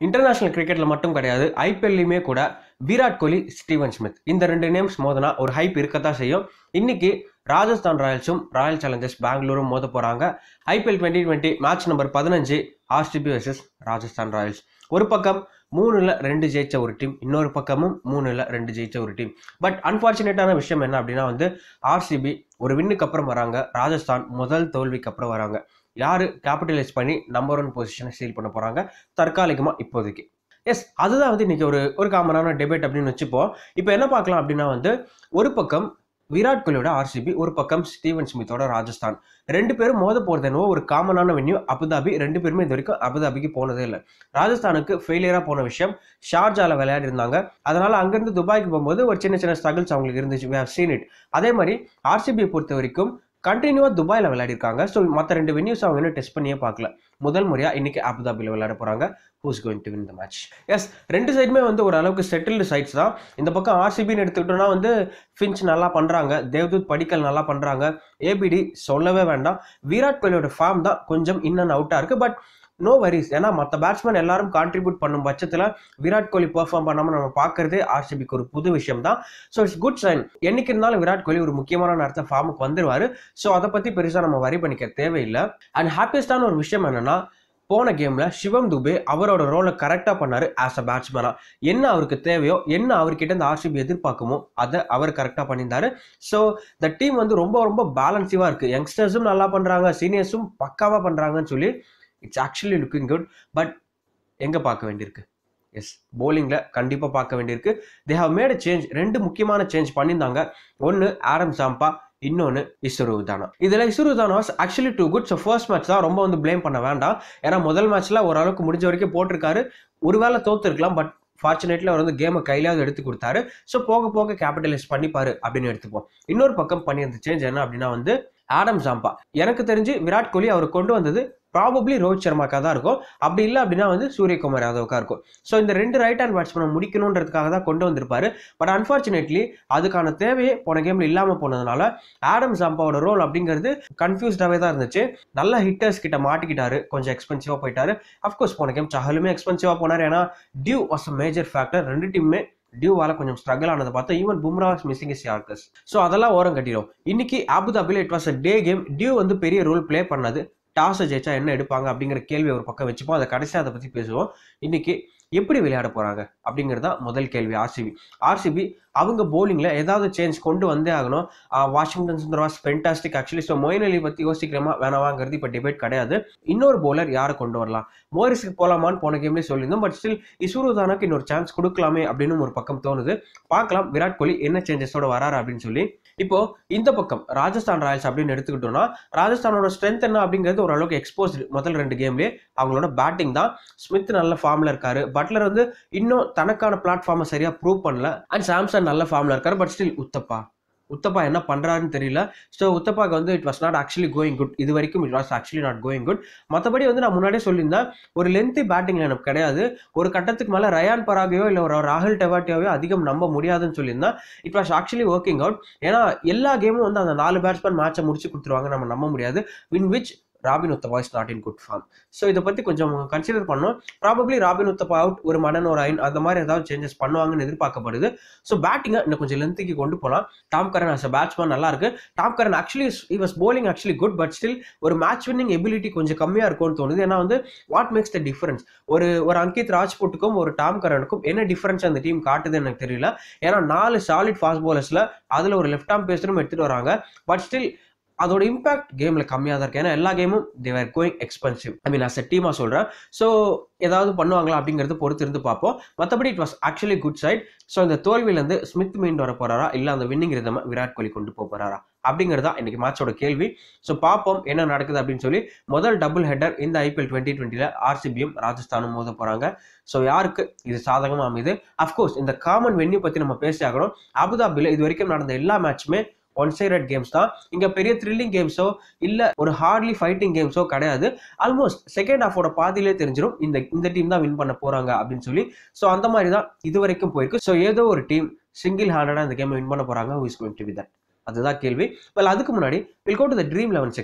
international கிரிக்கெட்ல மட்டும் கிடையாது ஐபிஎல்லையுமே கூட விராட் கோலி ஸ்டீவன் ஸ்மித் இந்த ரெண்டு நேம்ஸ் மோதனா ஒரு ஹைப் இருக்கத்தான் செய்யும் இன்னைக்கு ராஜஸ்தான் ராயல்ஸும் ராயல் சேலஞ்சர்ஸ் பெங்களூரும் மோத போறாங்க IPL twenty twenty match number பதினஞ்சு ஆர்சிபி வர்சஸ் ராஜஸ்தான் ராயல்ஸ் ஒரு பக்கம் மூணுல ரெண்டு ஜெயிச்ச ஒரு டீம் இன்னொரு பக்கமும் மூணுல ரெண்டு ஜெயிச்ச ஒரு டீம் பட் அன்பார்ச்சுனேட்டான விஷயம் என்ன அப்படின்னா வந்து ஆர்சிபி ஒரு வின்னுக்கு அப்புறம் வராங்க ராஜஸ்தான் முதல் தோல்விக்கு அப்புறம் வராங்க யாரு கேபிட்டலைஸ் பண்ணி நம்பர் ஒன் பொசிஷனை சீல் பண்ண போறாங்க தற்காலிகமா இப்போதைக்கு எஸ் அதுதான் வந்து இன்னைக்கு ஒரு ஒரு காமனான டிபேட் அப்படின்னு வச்சுப்போம் இப்போ என்ன பார்க்கலாம் அப்படின்னா வந்து ஒரு பக்கம் விராட் கோலியோட ஆர்சிபி ஒரு பக்கம் ஸ்டீவன் ஸ்மித்தோட ராஜஸ்தான் ரெண்டு பேரும் மோத போகிறது என்னவோ ஒரு காமனான வென்யூ அபுதாபி ரெண்டு பேருமே இது வரைக்கும் அபுதாபிக்கு போனதே இல்லை ராஜஸ்தானுக்கு ஃபெயிலியராக போன விஷயம் ஷார்ஜால விளையாடி இருந்தாங்க அதனால அங்கேருந்து துபாய்க்கு போகும்போது ஒரு சின்ன சின்ன ஸ்ட்ரகிள்ஸ் அவங்களுக்கு இருந்துச்சு we have seen it அதே மாதிரி ஆர்சிபியை பொறுத்த வரைக்கும் கண்டினியூவாக துபாயில் விளையாடிருக்காங்க ஸோ மற்ற ரெண்டு வென்யூஸ் அவங்க இன்னும் டெஸ்ட் பண்ணியே பார்க்கல முதல் முறையாக இன்னைக்கு அபுதாபியில் விளையாட போகிறாங்க who's going to win the match yes ரெண்டு சைடுமே வந்து ஒரு அளவுக்கு செட்டில்டு சைட்ஸ் தான் இந்த பக்கம் ஆர்சிபின்னு எடுத்துக்கிட்டோம்னா வந்து ஃபின்ச் நல்லா பண்ணுறாங்க தேவ்தூத் படிக்கல் நல்லா பண்ணுறாங்க ஏபிடி சொல்லவே வேண்டாம் விராட் கோலியோட ஃபார்ம் தான் கொஞ்சம் இன் அண்ட் அவுட்டாக இருக்குது பட் நோ வரிஸ் ஏன்னா மற்ற பேட்ஸ்மேன் எல்லாரும் கான்ட்ரிபியூட் பண்ணும் பட்சத்தில் விராட் கோலி பெர்ஃபார்ம் பண்ணாமல் நம்ம பார்க்கறதே ஆர்சிபிக்கு ஒரு புது விஷயம் தான் ஸோ இட்ஸ் குட் சைன் என்னைக்கு இருந்தாலும் விராட் கோலி ஒரு முக்கியமான நேரத்தில் ஃபார்முக்கு வந்துருவாரு ஸோ அதை பற்றி பெருசாக நம்ம வரி பண்ணிக்க தேவையில்லை அண்ட் ஹாப்பியஸ்டான ஒரு விஷயம் என்னன்னா போன கேம்ல சிவம் துபே அவரோட ரோலை கரெக்டாக பண்ணாரு ஆஸ் அ பேட்ஸ்மேனா என்ன அவருக்கு தேவையோ என்ன அவர்கிட்ட இந்த ஆர்சிபி எதிர்பார்க்குமோ அதை அவர் கரெக்டாக பண்ணியிருந்தாரு ஸோ த டீம் வந்து ரொம்ப ரொம்ப பேலன்சிவாக இருக்கு யங்ஸ்டர்ஸும் நல்லா பண்றாங்க சீனியர்ஸும் பக்காவாக பண்றாங்கன்னு சொல்லி it's actually looking good but எங்க பார்க்க வேண்டியிருக்கு எஸ் போலிங்ல கண்டிப்பா பார்க்க வேண்டியிருக்கு தே ஹவ் மேட் சேஞ்ச் ரெண்டு முக்கியமான சேஞ்ச் பண்ணியிருந்தாங்க ஒன்னு ஆடம் சாம்பா இன்னொன்று இசுரு தானா இதில் Isuru Udana actually too good so first match தான் ரொம்ப வந்து ப்ளேம் பண்ண வேண்டாம் ஏன்னா முதல் மேட்ச்ல ஓரளவுக்கு முடிஞ்ச வரைக்கும் போட்டிருக்காரு ஒருவேளை தோத்துருக்கலாம் பட் ஃபார்ச்சுனேட்லி அவர் வந்து கேமை கையிலாவது எடுத்து கொடுத்தாரு ஸோ போக போக கேபிட்டலைஸ் பண்ணிப்பாரு அப்படின்னு எடுத்துப்போம் இன்னொரு பக்கம் பண்ணியிருந்த சேஞ்ச் என்ன அப்படின்னா வந்து ஆடம் ஜாம்பா எனக்கு தெரிஞ்சு விராட் கோலி அவர் கொண்டு வந்தது ப்ராபப்ளி ரோஹித் சர்மாக்கா தான் இருக்கும் அப்படி இல்லை அப்படின்னா வந்து சூரியகுமார் யாதவுக்கா இருக்கும் ஸோ இந்த ரெண்டு ரைட் ஹேண்ட் பேட்ஸ்மேனை முடிக்கணுன்றதுக்காக தான் கொண்டு வந்திருப்பாரு பட் அன்ஃபார்ச்சுனேட்லி அதுக்கான தேவையே போன கேம்ல இல்லாமல் போனதுனால ஆடம் ஜாம்பாவோட ரோல் அப்படிங்கிறது கன்ஃபியூஸ்டாகவே தான் இருந்துச்சு நல்ல ஹிட்டர்ஸ் கிட்ட மாட்டிக்கிட்டாரு கொஞ்சம் எக்ஸ்பென்சிவாக போயிட்டாரு அஃப்கோர்ஸ் போன கேம் சஹலுமே எக்ஸ்பென்சிவாக போனார் ஏன்னா dew was a major factor ரெண்டு டீமுமே டியூவால கொஞ்சம் ஸ்ட்ரகிள் ஆனதை பார்த்தா even Bumrah missing is yorkers so அதெல்லாம் ஓரம் கட்டிடும் இன்னைக்கு அபுதாபியில் it was a day game dew வந்து பெரிய ரோல் ப்ளே பண்ணது டாஸை ஜெயிச்சா என்ன எடுப்பாங்க அப்படிங்கிற கேள்வி ஒரு பக்கம் வச்சுப்போம் அதை கடைசியாக அதை பற்றி பேசுவோம் இன்னைக்கு எப்படி விளையாட போறாங்க அப்படிங்கிறது தான் முதல் கேள்வி ஆர்சிபி ஆர்சிபி அவங்க போலிங்ல ஏதாவது சேஞ்ச் கொண்டு வந்தே ஆகணும் வாஷிங்டன் சுந்தரவாஸ் fantastic actually so Moeen Ali பத்தி யோசிக்கிறோமா வேணாவாங்கிறது இப்போ டிபேட் கிடையாது இன்னொரு போலர் யாரை கொண்டு வரலாம் மோரிஸுக்கு போலாமான்னு போன கேம்லேயே சொல்லியிருந்தோம் பட் ஸ்டில் இசுரு தானாக்கு இன்னொரு சான்ஸ் கொடுக்கலாமே அப்படின்னு ஒரு பக்கம் தோணுது பார்க்கலாம் விராட் கோலி என்ன சேஞ்சஸோட வராரு அப்படின்னு சொல்லி இப்போ இந்த பக்கம் ராஜஸ்தான் ராயல்ஸ் அப்படின்னு எடுத்துக்கிட்டோம்னா ராஜஸ்தானோட ஸ்ட்ரென்த் என்ன அப்படிங்கிறது ஓரளவுக்கு எக்ஸ்போஸ்டு முதல் ரெண்டு கேம்லேயே அவங்களோட பேட்டிங் தான் ஸ்மித் நல்ல ஃபார்ம்ல இருக்காரு பட்லர் வந்து இன்னும் தனக்கான பிளாட்ஃபார்மை சரியா ப்ரூவ் பண்ணல அண்ட் சாம்சன் நல்ல ஃபார்ம்ல இருக்காரு பட் ஸ்டில் உத்தப்பா உத்தப்பா என்ன பண்றாருன்னு தெரியல ஸோ உத்தப்பாக்கு வந்து it was not actually going good இது வரைக்கும் it was actually not going good மற்றபடி வந்து நான் முன்னாடியே சொல்லியிருந்தேன் ஒரு லென்த்தி பேட்டிங் லைனப் கிடையாது ஒரு கட்டத்துக்கு மேலே ரயான் பராகையோ இல்லை ஒரு ராகுல் டெவாட்டியாவோ அதிகம் நம்ப முடியாதுன்னு சொல்லியிருந்தேன் it was actually working out ஏன்னா எல்லா கேமும் வந்து அந்த நாலு பேட்ஸ்மேன் மேட்சை முடிச்சு கொடுத்துருவாங்க நம்ம நம்ப முடியாது win which Robin Uthappa is not in good form so இதை பற்றி கொஞ்சம் கன்சிடர் பண்ணோம் ப்ராபப்ளி ராபின் உத்தப்பா அவுட் ஒரு மடன் ஒரு ஐன் அந்த மாதிரி ஏதாவது சேஞ்சஸ் பண்ணுவாங்கன்னு எதிர்பார்க்கப்படுது ஸோ பேட்டிங்கை இன்னும் கொஞ்சம் லென்த்துக்கு கொண்டு போகலாம் Tom Curran as a batsman நல்லா இருக்கு Tom Curran actually he was bowling actually good but still ஒரு மேட்ச் வின்னிங் எபிலிட்டி கொஞ்சம் கம்மியாக இருக்கும்னு தோணுது ஏன்னா வந்து வாட் மேக்ஸ் த டிஃபரன்ஸ் ஒரு ஒரு அங்கித் ராஜ்புட்டுக்கும் ஒரு டாம் கரனுக்கும் என்ன டிஃபரன்ஸ் அந்த டீம் காட்டுதுன்னு எனக்கு தெரியல ஏன்னா நாலு சாலிட் ஃபாஸ்ட் பாலர்ஸில் அதில் ஒரு லெஃப்ட் ஆம் பேசரும் எடுத்துகிட்டு வராங்க பட் ஸ்டில் அதோட இம்பாக்ட் கேமில் கம்மியாக தான் இருக்கு ஏன்னா எல்லா கேமும் they're going expensive I mean as a டீமாக சொல்கிறேன் ஸோ ஏதாவது பண்ணுவாங்களா அப்படிங்கிறது பொறுத்து இருந்து பார்ப்போம் மற்றபடி it was actually good side so இந்த தோல்வியிலேருந்து ஸ்மித் மீண்டு வர போறாரா இல்லை அந்த வின்னிங் ரிதம் விராட் கோலி கொண்டு போக போறாரா அப்படிங்கிறது தான் இன்னைக்கு மேட்சோட கேள்வி ஸோ பார்ப்போம் என்ன நடக்குது அப்படின்னு சொல்லி முதல் டபுள் ஹெட்டர் இந்த ஐபிஎல் டுவெண்ட்டி டுவெண்ட்டியில் ஆர்சிபியும் ராஜஸ்தானும் மோத போகிறாங்க ஸோ யாருக்கு இது சாதகமாக அமைது அஃப்கோர்ஸ் இந்த காமன் வென்யூ பற்றி நம்ம பேசி ஆகணும் அபுதாபியில் இது வரைக்கும் நடந்த எல்லா மேட்சுமே ஒன் சைடட் கேம்ஸ் தான் இங்க பெரிய த்ரில்லிங் கேம்ஸோ இல்ல ஒரு ஹார்ட்லி ஃபைட்டிங் கேம்ஸோ கிடையாது ஆல்மோஸ்ட் செகண்ட் ஹாஃபோட பாதியிலே தெரிஞ்சிடும் இந்த இந்த டீம் தான் வின் பண்ண போறாங்க அப்படின்னு சொல்லி ஸோ அந்த மாதிரி தான் இது வரைக்கும் போயிருக்கு ஸோ ஏதோ ஒரு டீம் சிங்கிள் ஹேண்டடா இந்த கேமை வின் பண்ண போறாங்க who is going to be that அதுதான் கேள்வி வெல் அதுக்கு முன்னாடி will go to the dream eleven section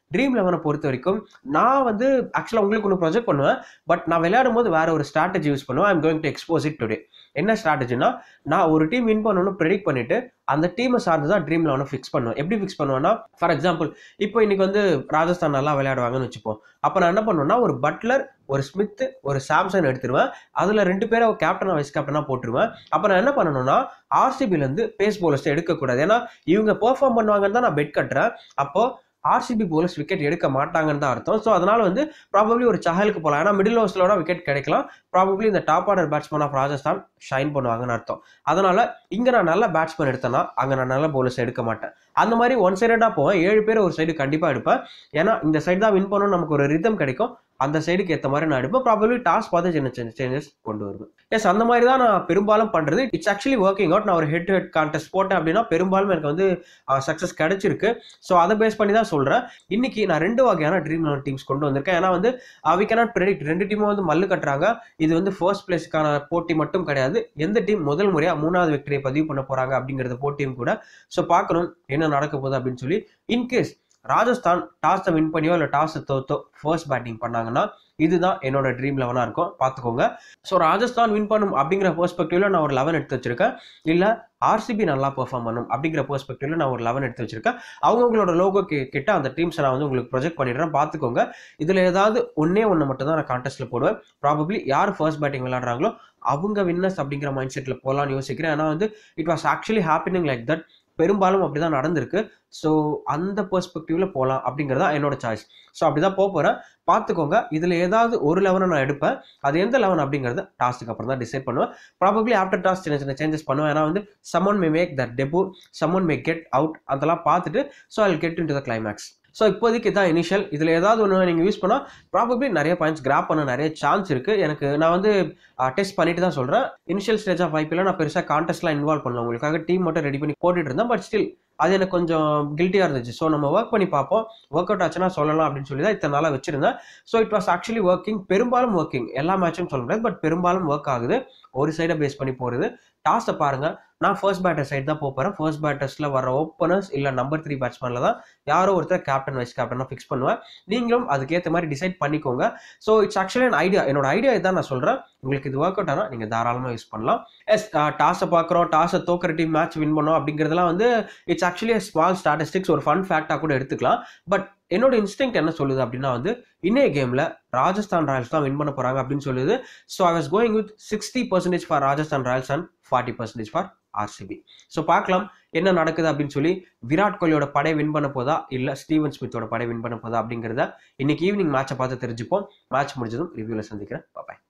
dream லெவனை பொறுத்த வரைக்கும் நான் வந்து ஆக்சுவலாக உங்களுக்கு ஒன்று ப்ரொஜெக்ட் பண்ணுவேன் பட் நான் விளையாடும் போது வேற ஒரு ஸ்ட்ராட்டஜி யூஸ் பண்ணுவேன் I'm going to expose it today என்ன ஸ்ட்ராட்டஜினா நான் ஒரு டீம் வின் பண்ணணும்னு ப்ரெடிக்ட் பண்ணிட்டு அந்த டீமை சார்ந்து தான் ட்ரீம் லெவனை ஃபிக்ஸ் பண்ணுவேன் எப்படி ஃபிக்ஸ் பண்ணுவேன்னா ஃபார் எக்ஸாம்பிள் இப்போ இன்னைக்கு வந்து ராஜஸ்தான் நல்லா விளையாடுவாங்கன்னு வச்சுப்போம் அப்போ நான் என்ன பண்ணுவேன்னா ஒரு பட்லர் ஒரு ஸ்மித் ஒரு சாம்சன் எடுத்துருவேன் அதில் ரெண்டு பேரை கேப்டனா வைஸ் கேப்டனா போட்டுருவேன் அப்போ நான் என்ன பண்ணணும்னா ஆர்சிபிலேருந்து பேஸ் போலர்ஸ் எடுக்கக்கூடாது ஏன்னா இவங்க பெர்ஃபார்ம் பண்ணுவாங்கன்னு தான் நான் பெட் கட்டுறேன் அப்போ ஆர்சிபி போலர்ஸ் விக்கெட் எடுக்க மாட்டாங்கன்னு தான் அர்த்தம் ஸோ அதனால வந்து ப்ராபப்ளி ஒரு சஹலுக்கு போகலாம் ஏன்னா மிடில் ஓவர்ஸ்லோட விக்கெட் கிடைக்கலாம் ப்ராபப்ளி இந்த top order batsman of Rajasthan shine பண்ணுவாங்கன்னு அர்த்தம் அதனால இங்கே நான் நல்ல பேட்ஸ்மேன் எடுத்தேன்னா அங்கே நான் நல்ல போலர்ஸ் எடுக்க மாட்டேன் அந்த மாதிரி ஒன் சைடடாக போவேன் ஏழு பேர் ஒரு சைடு கண்டிப்பாக எடுப்பேன் ஏன்னா இந்த சைடு தான் வின் பண்ணணும் நமக்கு ஒரு ரிதம் கிடைக்கும் அந்த சைடுக்கு ஏற்ற மாதிரி நான் எடுப்பேன் ப்ராபப்ளி டாஸ் பார்த்து சின்ன சின்ன சேஞ்சஸ் கொண்டு வருவேன் எஸ் அந்த மாதிரி தான் நான் பெரும்பாலும் பண்ணுறது இட்ஸ் ஆக்சுவலி ஒர்க்கிங் அவுட் நான் ஒரு ஹெட் டு ஹெட் கான்டெஸ்ட் போட்டேன் அப்படின்னா பெரும்பாலும் எனக்கு வந்து சக்ஸஸ் கிடைச்சிருக்கு ஸோ அதை பேஸ் பண்ணி தான் சொல்கிறேன் இன்னைக்கு நான் ரெண்டு வகையான ட்ரீம் லெவன் டீம்ஸ் கொண்டு வந்திருக்கேன் ஏன்னா வந்து வி கேனாட் ப்ரெடிக்ட் ரெண்டு டீமும் வந்து மல்லு கட்டுறாங்க இது வந்து ஃபர்ஸ்ட் பிளேஸ்க்கான போட்டி மட்டும் கிடையாது எந்த டீம் முதல் முறையாக மூணாவது வெற்றியை பதிவு பண்ண போகிறாங்க அப்படிங்கிறத போட்டியும் கூட ஸோ பார்க்கணும் என்ன நடக்க போகுது அப்படின்னு சொல்லி இன்கேஸ் ராஜஸ்தான் டாஸை வின் பண்ணியோ இல்லை டாஸை தோத்தோ ஃபர்ஸ்ட் பேட்டிங் பண்ணாங்கன்னா இதுதான் என்னோட ட்ரீம் லெவனாக இருக்கும் பார்த்துக்கோங்க ஸோ ராஜஸ்தான் வின் பண்ணும் அப்படிங்கிற பெர்ஸ்பெக்டிவ்ல நான் ஒரு லெவன் எடுத்து வச்சிருக்கேன் இல்லை ஆர்சிபி நல்லா பெர்ஃபார்ம் பண்ணும் அப்படிங்கிற பெர்ஸ்பெக்டிவ்ல நான் ஒரு லெவன் எடுத்து வச்சிருக்கேன் அவங்கவுங்களோட லோகோ கிட்ட அந்த டீம்ஸை நான் வந்து உங்களுக்கு ப்ரொஜெக்ட் பண்ணிடுறேன் பார்த்துக்கோங்க இதில் ஏதாவது ஒன்னே ஒன்று மட்டும் தான் நான் கான்டெஸ்ட்ல போடுவேன் ப்ராபப்ளி யார் ஃபர்ஸ்ட் பேட்டிங் விளையாடுறாங்களோ அவங்க வின்னர்ஸ் அப்படிங்கிற மைண்ட் செட்டில் போகலான்னு யோசிக்கிறேன் ஏன்னா வந்து it was actually happening like that பெரும்பாலும் அப்படிதான் நடந்திருக்கு ஸோ அந்த பெர்ஸ்பெக்டிவ்ல போகலாம் அப்படிங்கிறதா என்னோட சாய்ஸ் ஸோ அப்படிதான் போக போறேன் பார்த்துக்கோங்க இதில் ஏதாவது ஒரு லெவனை நான் எடுப்பேன் அது எந்த லெவன் அப்படிங்கிறத டாஸ்க்கு அப்புறம் தான் டிசைட் பண்ணுவேன் ப்ராபப்ளி ஆஃப்டர் டாஸ் சின்ன சின்ன சேஞ்சஸ் பண்ணுவேன் ஏன்னா வந்து someone may make that debut someone may get out அதெல்லாம் பார்த்துட்டு so I get into the climax so இப்போதைக்கு தான் இனிஷியல் இதில் ஏதாவது ஒன்று நீங்கள் யூஸ் பண்ணால் ப்ராபப்ளி நிறைய பாயிண்ட்ஸ் கிராப் பண்ண நிறைய சான்ஸ் இருக்குது எனக்கு நான் வந்து டெஸ்ட் பண்ணிட்டு தான் சொல்கிறேன் இனிஷியல் ஸ்டேஜ் ஆஃப் ஐபிஎல் நான் பெருசாக கான்டெஸ்ட்லாம் இன்வால்வ் பண்ணல உங்களுக்காக டீம் மட்டும் ரெடி பண்ணி போட்டுட்டு இருந்தேன் பட் ஸ்டில் அது எனக்கு கொஞ்சம் கில்ட்டியாக இருந்துச்சு ஸோ நம்ம ஒர்க் பண்ணி பார்ப்போம் ஒர்க் அவுட் ஆச்சுன்னா சொல்லலாம் அப்படின்னு சொல்லி தான் இத்தனை நாளாக வச்சிருந்தேன் so it was actually working பெரும்பாலும் ஒர்க்கிங் எல்லா மேட்சும் சொல்ல முடியாது பட் பெரும்பாலும் ஒர்க் ஆகுது ஒரு சைடை பேஸ் பண்ணி போகிறது டாஸை பாருங்க நான் ஃபர்ஸ்ட் பேட்டர் சைடு தான் போகிறேன் ஃபர்ஸ்ட் பேட்டர்ஸில் வர ஓப்பனர்ஸ் இல்லை நம்பர் த்ரீ பேட்ஸ்மேனில் தான் யாரோ ஒருத்தர் கேப்டன் வைஸ் கேப்டனாக ஃபிக்ஸ் பண்ணுவேன் நீங்களும் அதுக்கேற்ற மாதிரி டிசைட் பண்ணிக்கோங்க so it's actually an idea என்னோட ஐடியா இதான் நான் சொல்கிறேன் உங்களுக்கு இது ஒர்க் அவுட் ஆனால் நீங்கள் தாராளமாக யூஸ் பண்ணலாம் எஸ் டாஸை பார்க்குறோம் டாஸை தோக்கிற டீம் மேட்ச் வின் பண்ணோம் அப்படிங்கிறதுலாம் வந்து இட்ஸ் ஆக்சுவலி ஸ்மால் ஸ்டாட்டிஸ்டிக்ஸ் ஒரு ஃபன் ஃபேக்டாக கூட எடுத்துக்கலாம் பட் என்னோட இன்ஸ்டிங் என்ன சொல்லுது அப்படின்னா வந்து இன்னைய கேமில் ராஜஸ்தான் ராயல்ஸ் தான் வின் பண்ண போகிறாங்க அப்படின்னு சொல்லுது so I was going with sixty percentage for Rajasthan Royals and forty percentage for RCB so பார்க்கலாம் என்ன நடக்குது அப்படின்னு சொல்லி விராட் கோலியோட படை வின் பண்ண போதா இல்லை ஸ்டீவன் ஸ்மித்தோட படை வின் பண்ண போதா அப்படிங்கிறத இன்னைக்கு ஈவினிங் மேட்சை பார்த்து தெரிஞ்சுப்போம் மேட்ச் முடிஞ்சதும் ரிவ்யூவில் சந்திக்கிறேன் பாய்